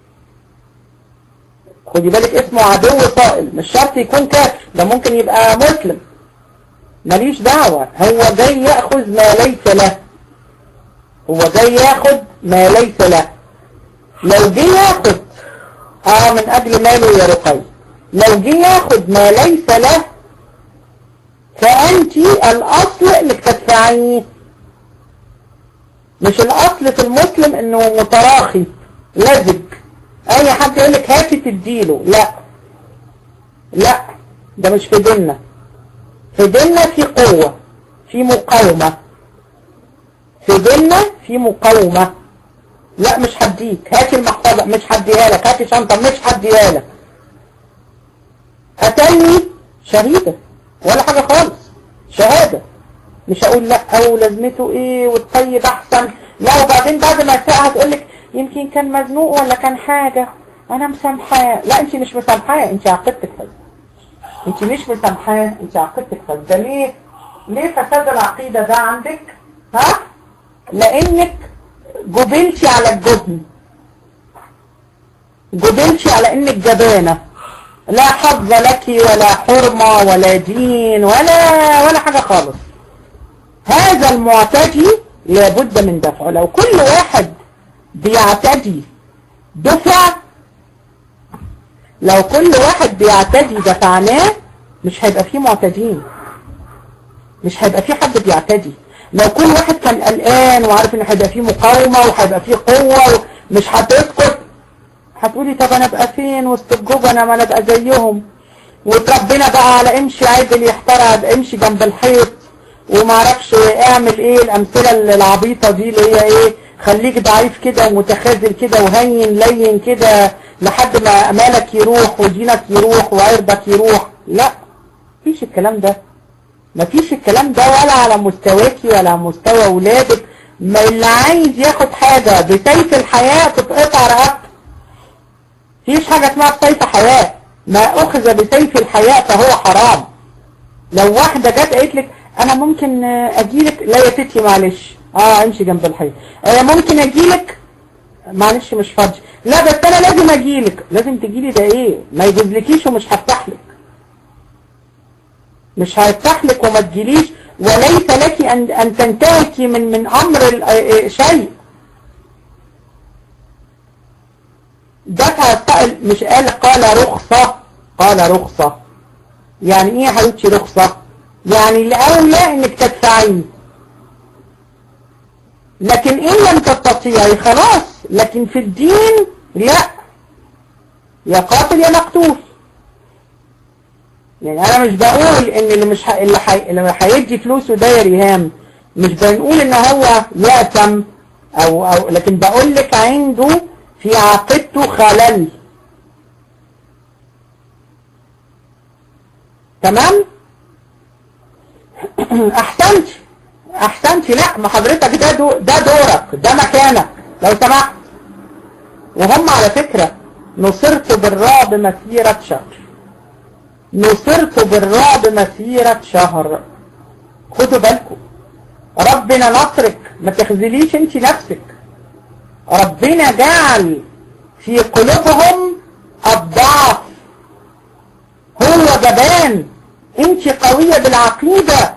خدي بالك اسمه عدو صائل مش شرط يكون كافر ده ممكن يبقى مسلم ماليش دعوة هو جاي يأخذ ما ليس له هو جاي ياخد ما ليس له لو جه ياخد اه من اجل ماله يا رقي لو جه ياخد ما ليس له فانت الاصل انك تدفعيه مش الاصل في المسلم انه متراخي لزج اي حد يقول لك هاتي تديله لا لا ده مش في ديننا في ديننا في قوة في مقاومة في ديننا في مقاومة لا مش هديك هاتي المحفظة مش هديها لك هاتي شنطة مش هديها لك قتلني شهيدة ولا حاجة خالص شهادة مش هقول لا او لازمته ايه والطيب احسن لا وبعدين بعد ما ساعة هتقول لك يمكن كان مزنوق ولا كان حاجة انا مسامحاه لا انت مش مسامحاه انت عقدتك فاسد انت مش مسامحاه انت عقدتك فاسد ده ليه ليه فساد العقيدة ده عندك ها لانك جبلتي على الجبن جبلتي على انك جبانة لا حظ لك ولا حرمة ولا دين ولا ولا حاجة خالص هذا المعتدي لابد من دفعه لو كل واحد بيعتدي دفع لو كل واحد بيعتدي دفعناه مش هيبقى فيه معتدين مش هيبقى فيه حد بيعتدي لو كل واحد كان قلقان وعارف ان هيبقى فيه مقاومة وهيبقى فيه قوة مش هتسكت هتقولي طب انا ابقى فين وسط الجبنة ما انا ابقى زيهم وتربنا بقى على امشي عدل يحترد امشي جنب الحيط وما اعرفش اعمل ايه الامثلة العبيطة دي اللي هي ايه خليك ضعيف كده ومتخاذل كده وهين لين كده لحد ما امالك يروح ودينك يروح وعرضك يروح لا مفيش الكلام ده مفيش الكلام ده ولا على مستواكي ولا على مستوى اولادك ما اللي عايز ياخد حاجة بسيف الحياة تتقطع رقبته مفيش حاجة اسمها بسيف حياة ما اخذ بسيف الحياة فهو حرام لو واحدة جت قالت لك انا ممكن اجيلك لا يا تيتي معلش اه امشي جنب الحيط آه ممكن اجيلك معلش مش فاضي لا بس انا لازم اجيلك لازم تجيلي ده ايه ما يجيبلكيش ومش هفتح لك مش هفتح لك وما تجيليش وليس لك ان ان تنتهكي من من امر شيء دفع السائل مش قال قال رخصة قال رخصة يعني ايه يا حبيبتي رخصة يعني الاولى انك تدفعيه لكن ان لم تستطيعي خلاص لكن في الدين لا يا قاتل يا مقتول يعني انا مش بقول ان اللي مش ح... اللي, ح... اللي هيدي فلوسه ده يا ريهام مش بنقول ان هو يأتم او او لكن بقول لك عنده في عقيدته خلل تمام احسنت احسنتي لا ما حضرتك ده دو ده دورك ده مكانك لو سمحت وهم على فكرة نصرت بالرعب مسيرة شهر نصرت بالرعب مسيرة شهر خدوا بالكم ربنا نصرك ما تخذليش انت نفسك ربنا جعل في قلوبهم الضعف هو جبان انت قوية بالعقيدة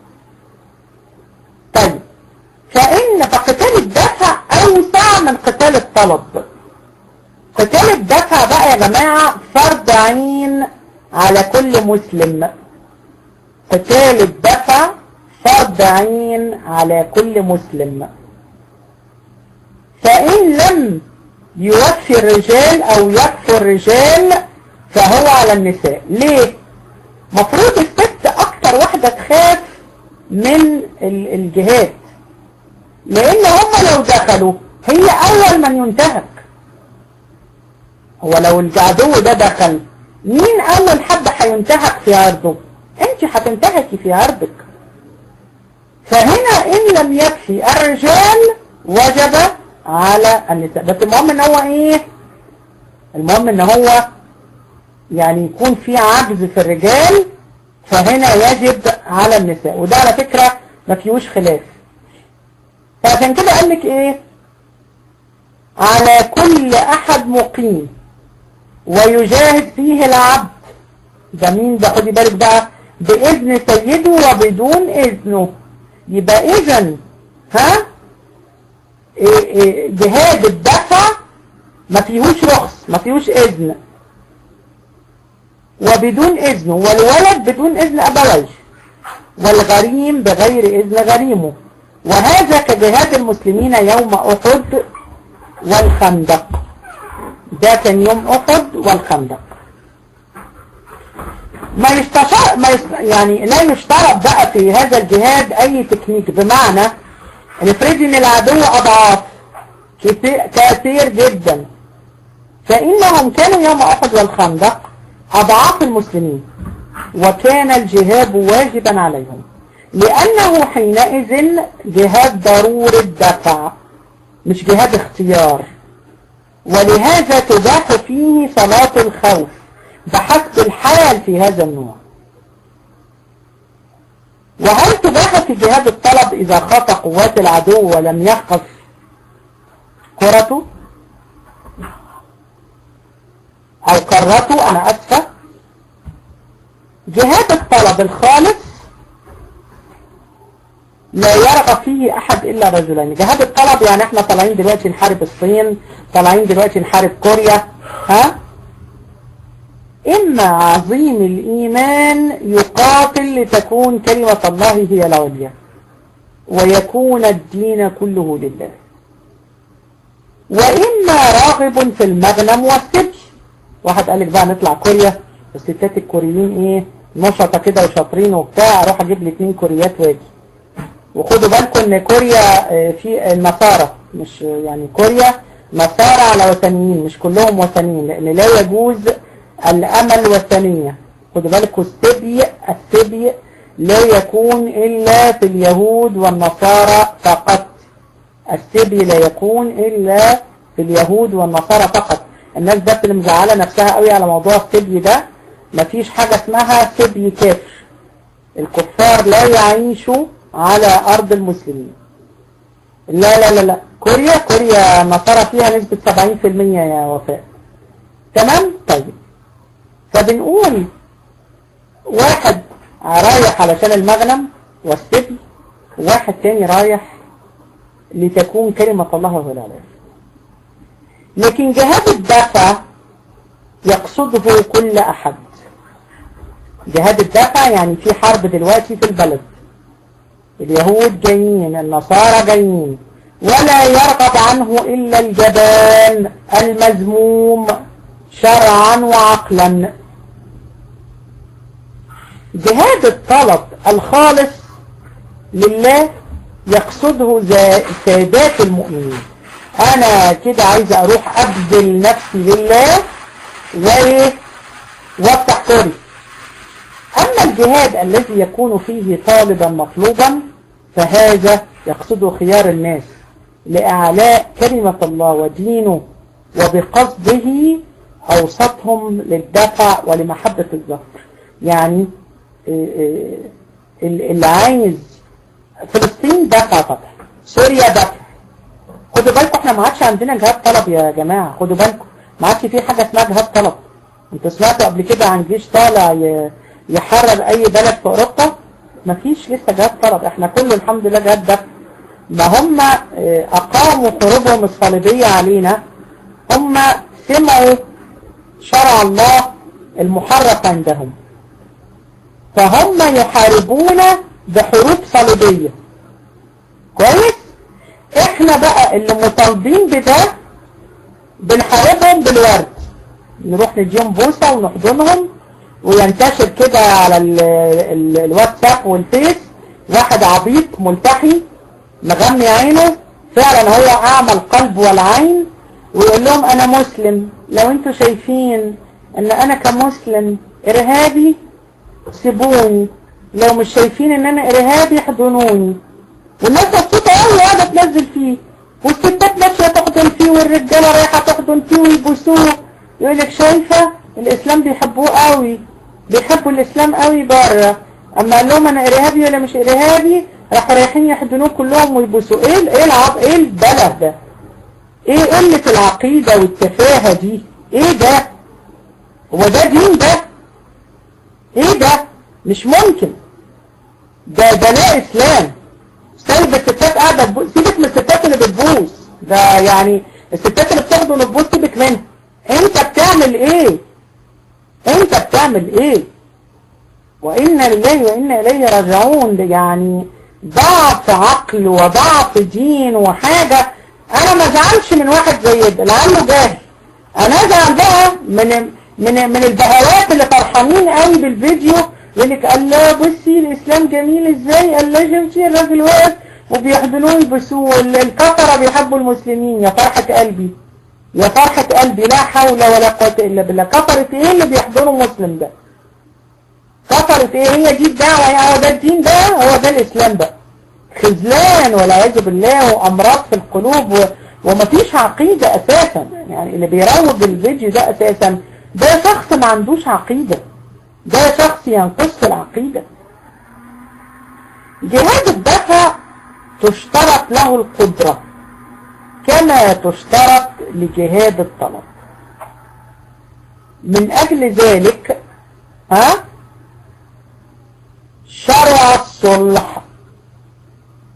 طيب فإن فقتال الدفع أوسع من قتال الطلب قتال الدفع بقى يا جماعة فرض عين على كل مسلم قتال الدفع فرض عين على كل مسلم فإن لم يوفي الرجال أو يكفي الرجال فهو على النساء ليه؟ مفروض الست أكتر واحدة تخاف من الجهاد لان هم لو دخلوا هي اول من ينتهك هو لو العدو ده دخل مين اول حد هينتهك في عرضه انت هتنتهكي في عرضك فهنا ان لم يكفي الرجال وجب على النساء بس المهم ان هو ايه المهم ان هو يعني يكون في عجز في الرجال فهنا يجب على النساء وده على فكرة ما فيهوش خلاف فعشان كده قال لك ايه على كل احد مقيم ويجاهد فيه العبد ده مين ده خدي بالك بقى باذن سيده وبدون اذنه يبقى اذا ها إيه إيه جهاد الدفع ما فيهوش رخص ما فيهوش اذن وبدون إذنه والولد بدون إذن أبويه والغريم بغير إذن غريمه وهذا كجهاد المسلمين يوم أحد والخندق ده كان يوم أحد والخندق ما يستشار ما يست... يعني لا يشترط بقى في هذا الجهاد أي تكنيك بمعنى نفرض إن العدو أضعاف كثير جدا فإنهم كانوا يوم أحد والخندق أضعاف المسلمين وكان الجهاد واجبا عليهم لأنه حينئذ جهاد ضرورة دفع مش جهاد اختيار ولهذا تباح فيه صلاة الخوف بحسب الحال في هذا النوع وهل تباح في جهاد الطلب إذا خاف قوات العدو ولم يخف كرته أو كرته أنا أسفة جهاد الطلب الخالص لا يرغب فيه أحد إلا رجلين جهاد الطلب يعني احنا طالعين دلوقتي نحارب الصين طالعين دلوقتي نحارب كوريا ها إما عظيم الإيمان يقاتل لتكون كلمة الله هي العليا ويكون الدين كله لله وإما راغب في المغنم والسبي واحد قال لك بقى نطلع كوريا الستات الكوريين ايه نشطة كده وشاطرين وبتاع اروح اجيب لي اتنين كوريات واجي وخدوا بالكم ان كوريا في النصارى مش يعني كوريا نصارى على وثنيين مش كلهم وثنيين لان لا يجوز الامل وثنية خدوا بالكم السبي السبي لا يكون الا في اليهود والنصارى فقط السبي لا يكون الا في اليهود والنصارى فقط الناس بس اللي مزعله نفسها قوي على موضوع السبي ده مفيش حاجة اسمها سبي كافر الكفار لا يعيشوا على أرض المسلمين لا لا لا لا كوريا كوريا نصارى فيها نسبة 70% يا وفاء تمام طيب فبنقول واحد رايح علشان المغنم والسبي واحد تاني رايح لتكون كلمة الله هو العلي لكن جهاد الدفع يقصده كل أحد جهاد الدفع يعني في حرب دلوقتي في البلد اليهود جايين النصارى جايين ولا يرغب عنه إلا الجبان المذموم شرعا وعقلا جهاد الطلب الخالص لله يقصده سادات المؤمنين انا كده عايزة اروح ابذل نفسي لله وافتح كوري اما الجهاد الذي يكون فيه طالبا مطلوبا فهذا يقصده خيار الناس لإعلاء كلمة الله ودينه وبقصده أوسطهم للدفع ولمحبة الظهر يعني اللي عايز فلسطين دفع فتح سوريا دفع خدوا بالكم احنا ما عادش عندنا جهاد طلب يا جماعة خدوا بالكم ما عادش في حاجة اسمها جهاد طلب انتوا سمعتوا قبل كده عن جيش طالع يحرر اي بلد في اوروبا ما فيش لسه جهاد طلب احنا كله الحمد لله جهاد دفع ما هم اقاموا حروبهم الصليبية علينا هم سمعوا شرع الله المحرف عندهم فهم يحاربون بحروب صليبية كويس احنا بقى اللي مطالبين بده بنحاربهم بالورد نروح نديهم بوسة ونحضنهم وينتشر كده على ال ال الواتساب والفيس واحد عبيط ملتحي مغمي عينه فعلا هو اعمى القلب والعين ويقول لهم انا مسلم لو انتوا شايفين ان انا كمسلم ارهابي سيبوني لو مش شايفين ان انا ارهابي احضنوني والناس مبسوطه قوي قاعده تنزل فيه والستات ماشيه تحضن فيه والرجاله رايحه تحضن فيه ويبوسوه يقول لك شايفه الاسلام بيحبوه قوي بيحبوا الاسلام قوي بره اما قال لهم انا ارهابي ولا مش ارهابي راحوا رايحين يحضنوه كلهم ويبوسوه ايه ايه العب ايه البلد ده ايه قله العقيده والتفاهه دي ايه ده هو ده دين ده ايه ده مش ممكن ده ده لا اسلام سايب الستات قاعده تبوس سيبك من الستات اللي بتبوس ده يعني الستات اللي بتاخدوا تبوس سيبك منها انت بتعمل ايه انت بتعمل ايه وإنا لله وإنا إليه راجعون يعني ضعف عقل وضعف دين وحاجة أنا ما زعلش من واحد زي ده لأنه جاهل أنا أزعل بقى من من من البهوات اللي فرحانين قوي بالفيديو يقول لك الله بصي الإسلام جميل إزاي الله شفتي الراجل واقف وبيحضنوه يبصوه الكفرة بيحبوا المسلمين يا فرحة قلبي يا فرحة قلبي لا حول ولا قوة إلا بالله كفرة إيه اللي بيحضنوا مسلم ده كفرت ايه هي دي الدعوة يعني هو ده الدين ده هو ده الاسلام بقى خذلان والعياذ بالله وامراض في القلوب و... ومفيش عقيدة اساسا يعني اللي بيروج الفيديو ده اساسا ده شخص ما عندوش عقيدة ده شخص ينقص العقيدة جهاد الدفع تشترط له القدرة كما تشترط لجهاد الطلب من اجل ذلك ها شرع الصلح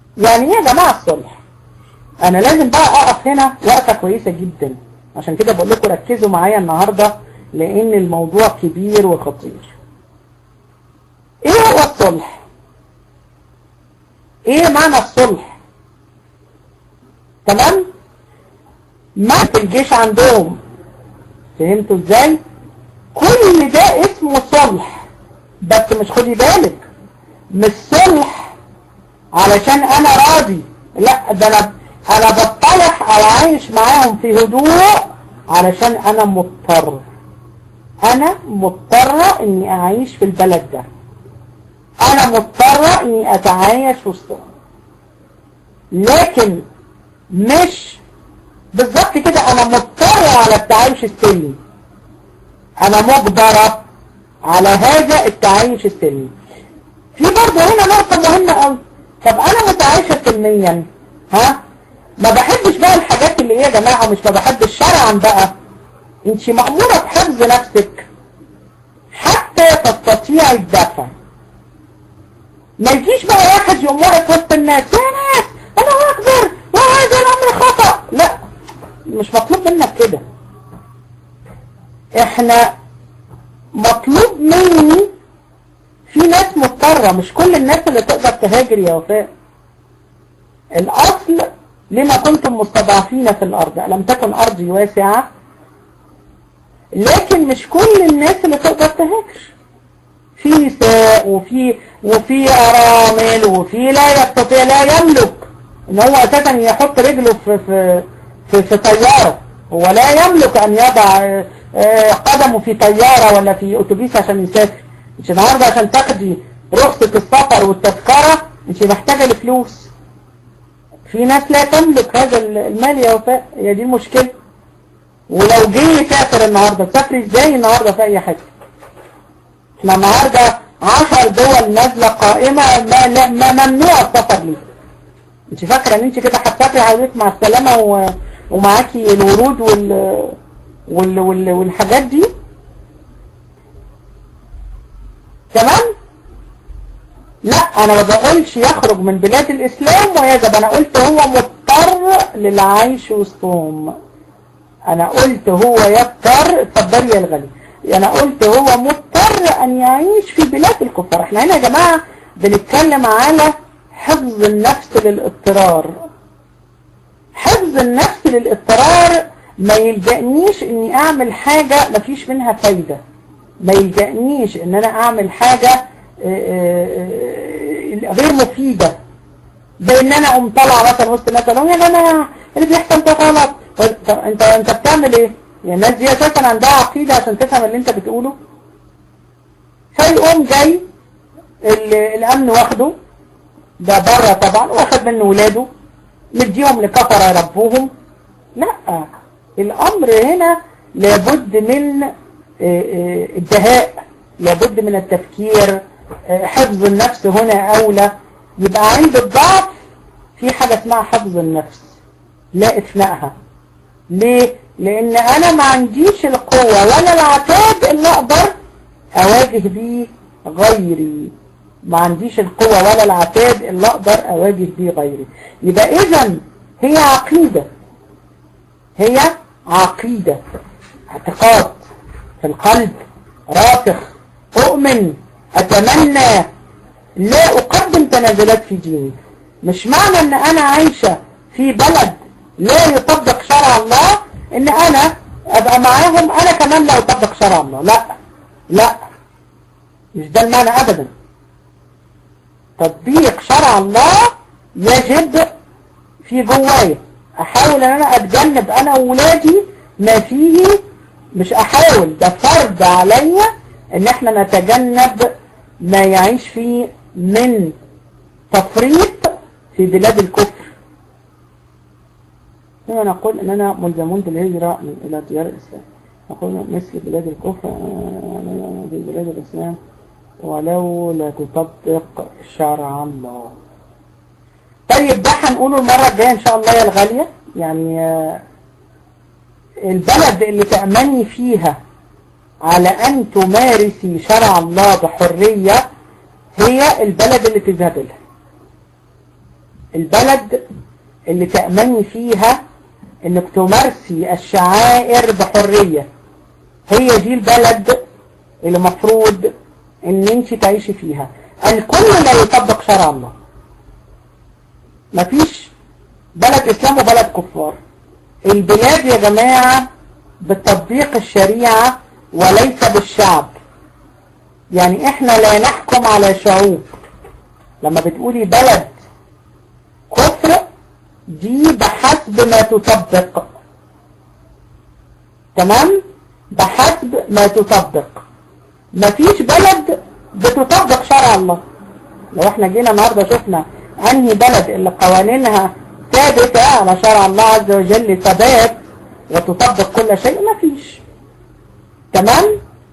يا جماعة الصلح انا لازم بقى اقف هنا وقفة كويسة جدا عشان كده بقول لكم ركزوا معايا النهاردة لان الموضوع كبير وخطير ايه هو الصلح ايه معنى الصلح تمام ما في الجيش عندهم فهمتوا ازاي كل ده اسمه صلح بس مش خدي بالك مش صلح علشان انا راضي لا ده انا انا بطلح او عايش معاهم في هدوء علشان انا مضطر انا مضطرة اني اعيش في البلد ده انا مضطرة اني اتعايش وسطهم لكن مش بالظبط كده انا مضطرة على التعايش السلمي انا مجبرة على هذا التعايش السلمي في برضه هنا نقطة مهمة قوي طب انا متعايشة سلميا ها ما بحبش بقى الحاجات اللي ايه يا جماعة مش ما بحبش شرعا بقى انت مأمورة بحفظ نفسك حتى تستطيع الدفع ما يجيش بقى واحد يقوم واقف وسط الناس يا ناس انا اكبر وهذا الامر خطأ لا مش مطلوب منك كده احنا مطلوب مني في ناس مضطرة مش كل الناس اللي تقدر تهاجر يا وفاء الاصل لما كنتم مستضعفين في الارض لم تكن ارضي واسعة لكن مش كل الناس اللي تقدر تهاجر في نساء وفي وفي ارامل وفي لا يستطيع لا يملك ان هو اساسا يحط رجله في في في, في طيارة هو لا يملك ان يضع قدمه في طيارة ولا في اتوبيس عشان يسافر مش النهارده عشان تاخدي رخصة السفر والتذكرة انت محتاجة لفلوس في ناس لا تملك هذا المال يا وفاء هي دي المشكلة ولو جه يسافر النهارده تسافري ازاي النهارده في اي حته احنا النهارده 10 دول نازله قائمه ما, لا ما ممنوع السفر ليه انت فاكره ان انت كده هتسافري حضرتك مع السلامه و... ومعاكي الورود وال... وال... وال... والحاجات دي تمام لا انا ما بقولش يخرج من بلاد الاسلام ويذهب انا قلت هو مضطر للعيش وسطهم انا قلت هو يضطر اتفضلي يا الغالي انا قلت هو مضطر ان يعيش في بلاد الكفار احنا هنا يا جماعة بنتكلم على حفظ النفس للاضطرار حفظ النفس للاضطرار ما يلجأنيش اني اعمل حاجة مفيش منها فايدة ما يلجأنيش ان انا اعمل حاجة غير مفيدة زي ان انا اقوم طالعه مثلا وسط الناس يا جماعه اللي بيحصل ده غلط انت انت بتعمل ايه؟ يعني الناس دي اساسا عندها عقيده عشان تفهم اللي انت بتقوله فيقوم جاي الامن واخده ده بره طبعا واخد منه ولاده مديهم لكفر يربوهم لا الامر هنا لابد من الدهاء لابد من التفكير حفظ النفس هنا أولى يبقى عند الضعف في حاجة اسمها حفظ النفس لا إفنائها ليه؟ لأن أنا ما عنديش القوة ولا العتاد اللي أقدر أواجه بيه غيري ما عنديش القوة ولا العتاد اللي أقدر أواجه بيه غيري يبقى إذا هي عقيدة هي عقيدة اعتقاد في القلب راسخ أؤمن أتمنى لا أقدم تنازلات في ديني مش معنى أن أنا عايشة في بلد لا يطبق شرع الله أن أنا أبقى معاهم أنا كمان لا أطبق شرع الله لا لا مش ده المعنى أبدا تطبيق شرع الله يجب في جوايا أحاول أن أنا أتجنب أنا وولادي ما فيه مش أحاول ده فرض عليا ان احنا نتجنب ما يعيش فيه من تفريط في بلاد الكفر هنا نقول اننا ملزمون بالهجرة الى ديار الاسلام نقول مثل بلاد الكفر في بلاد الاسلام ولو لا تطبق شرع الله طيب ده هنقوله المرة الجاية ان شاء الله يا الغالية يعني البلد اللي تأمني فيها على أن تمارسي شرع الله بحرية هي البلد اللي تذهب لها البلد اللي تأمني فيها انك تمارسي الشعائر بحرية هي دي البلد اللي مفروض ان انت تعيشي فيها الكل لا يطبق شرع الله مفيش بلد اسلام وبلد كفار البلاد يا جماعة بتطبيق الشريعة وليس بالشعب يعني احنا لا نحكم على شعوب لما بتقولي بلد كفر دي بحسب ما تطبق تمام بحسب ما تطبق مفيش بلد بتطبق شرع الله لو احنا جينا النهارده شفنا انهي بلد اللي قوانينها ثابتة على شرع الله عز وجل ثبات وتطبق كل شيء مفيش تمام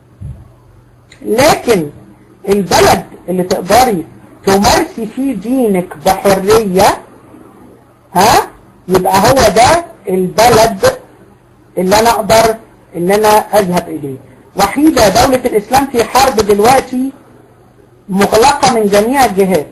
لكن البلد اللي تقدري تمارسي فيه دينك بحرية ها يبقى هو ده البلد اللي انا اقدر ان انا اذهب اليه وحيدة دولة الاسلام في حرب دلوقتي مغلقة من جميع الجهات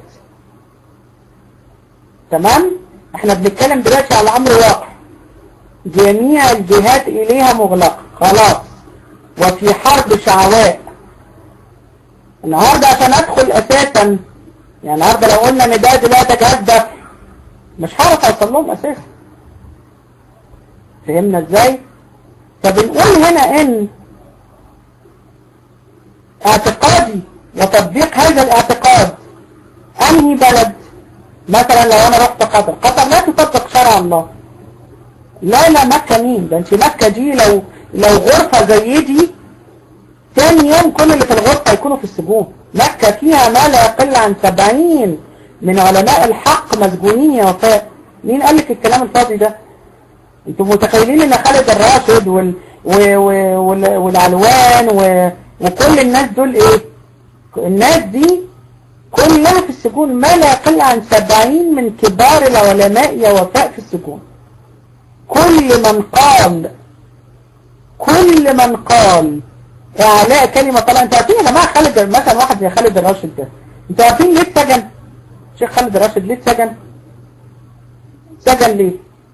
تمام احنا بنتكلم دلوقتي على امر واقع جميع الجهات اليها مغلقة خلاص وفي حرب شعواء النهاردة عشان ادخل اساسا يعني النهاردة لو قلنا ان ده دلوقتي جهاز دفع مش هعرف اوصل لهم اساسا فهمنا ازاي فبنقول هنا ان اعتقادي وتطبيق هذا الاعتقاد انهي بلد مثلا لو انا رحت قطر قطر لا تطبق شرع الله لا لا مكة مين ده انت مكة دي لو لو غرفة زي دي ثاني يوم كل اللي في الغرفة يكونوا في السجون مكة فيها ما لا يقل عن سبعين من علماء الحق مسجونين يا وفاء مين قال لك الكلام الفاضي ده انتوا متخيلين ان خالد الراشد وال... و... و... وال... والعلوان و... وكل الناس دول ايه الناس دي كلها في السجون ما لا يقل عن سبعين من كبار العلماء يا وفاء في السجون كل من قال كل من قال اعلاء كلمة طلع انتوا عارفين يا جماعة خالد مثلا واحد زي خالد الراشد ده انتوا عارفين ليه اتسجن شيخ خالد الراشد ليه اتسجن سجن ليه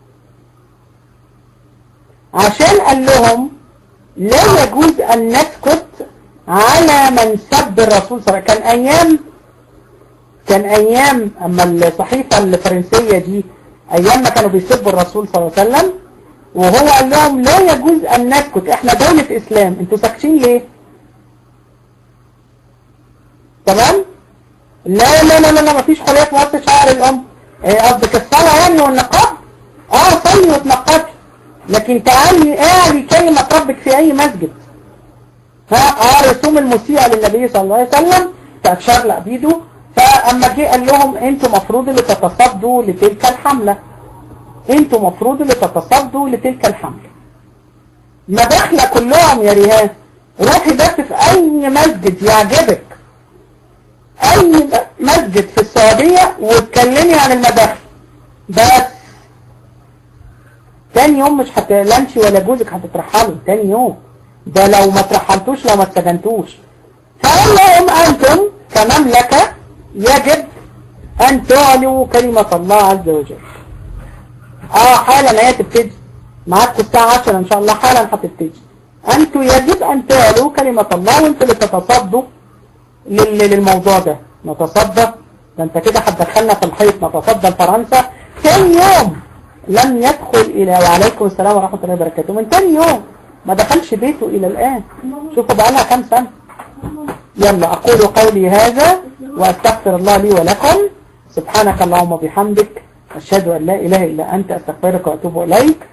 عشان قال لهم لا يجوز ان نسكت على من سب الرسول صلى الله عليه وسلم كان ايام كان ايام اما الصحيفة الفرنسية دي ايام ما كانوا بيسبوا الرسول صلى الله عليه وسلم وهو قال لهم لا يجوز ان نسكت احنا دولة اسلام انتوا ساكتين ليه تمام لا لا لا لا, لا مفيش حرية في وسط شعر الام قصدك إيه الصلاة يعني والنقاب اه صلي وتنقبي لكن تعالي اعلي كلمة ربك في اي مسجد ها اه رسوم المسيئة للنبي صلى الله عليه وسلم فأتشرلق بيده فأما جه قال لهم انتوا مفروض اللي تتصدوا لتلك الحملة انتوا مفروض اللي تتصدوا لتلك الحملة مداخلة كلهم يا ريهان روحي بس في اي مسجد يعجبك اي مسجد في السعودية واتكلمي عن المداخل بس تاني يوم مش هتلانشي ولا جوزك هتترحلوا تاني يوم ده لو ما ترحلتوش لو ما اتسجنتوش فقال لهم انتم كمملكة يجب ان تعلوا كلمة الله عز وجل اه حالا هي تبتدي معاكم الساعة 10 ان شاء الله حالا هتبتدي انتوا يجب ان تعلوا كلمة الله وانتوا اللي تتصدوا للموضوع ده نتصدى ده انت كده هتدخلنا في الحيط نتصدى لفرنسا ثاني يوم لم يدخل الى وعليكم السلام ورحمة الله وبركاته من ثاني يوم ما دخلش بيته الى الان شوفوا بقى لها كام سنة يلا اقول قولي هذا واستغفر الله لي ولكم سبحانك اللهم وبحمدك اشهد ان لا اله الا انت استغفرك واتوب اليك